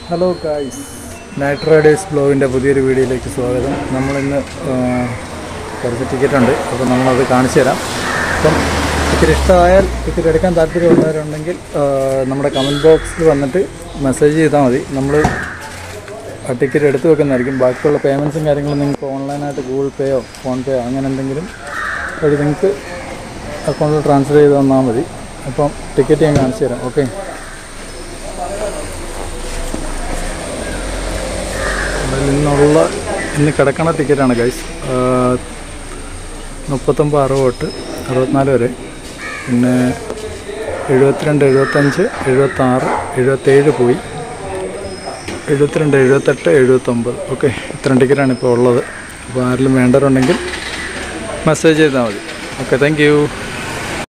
hello guys Night Riders ബ്ലോഗിൻ്റെ പുതിയൊരു വീഡിയോയിലേക്ക് സ്വാഗതം നമ്മളിന്ന് ആ, കുറച്ച് ടിക്കറ്റ് ഉണ്ട് അപ്പോൾ നമ്മളത് കാണിച്ചു തരാം അപ്പം ടിക്കറ്റ് ഇഷ്ടമായാൽ ടിക്കറ്റ് എടുക്കാൻ താല്പര്യമുള്ളവരുണ്ടെങ്കിൽ ആ, നമ്മുടെ കമൻറ്റ് ബോക്സിൽ വന്നിട്ട് മെസ്സേജ് ചെയ്താൽ മതി നമ്മൾ ആ ടിക്കറ്റ് എടുത്ത് വെക്കുന്നതായിരിക്കും ബാക്കിയുള്ള പേയ്മെൻറ്റ്സും കാര്യങ്ങളും നിങ്ങൾക്ക് ഓൺലൈനായിട്ട് ഗൂഗിൾ പേയോ ഫോൺ പേയോ അങ്ങനെ എന്തെങ്കിലും വഴി നിങ്ങൾക്ക് അക്കൗണ്ടിൽ ട്രാൻസ്ഫർ ചെയ്ത് തന്നാൽ മതി അപ്പം ടിക്കറ്റ് ഞാൻ കാണിച്ചു തരാം ഓക്കെ അതിൽ നിന്നുള്ള ഇന്ന് കിടക്കണ ടിക്കറ്റാണ് ഗൈസ് മുപ്പത്തൊമ്പത് അറുപത് തൊട്ട് അറുപത്തിനാല് വരെ പിന്നെ എഴുപത്തിരണ്ട് എഴുപത്തഞ്ച് എഴുപത്താറ് എഴുപത്തേഴ് പോയി എഴുപത്തിരണ്ട് എഴുപത്തെട്ട് എഴുപത്തൊമ്പത് ഓക്കെ ഇത്രയും ടിക്കറ്റാണ് ഇപ്പോൾ ഉള്ളത് അപ്പോൾ ആരെങ്കിലും വേണ്ടവരുണ്ടെങ്കിൽ മെസ്സേജ് ചെയ്താൽ മതി ഓക്കെ താങ്ക് യു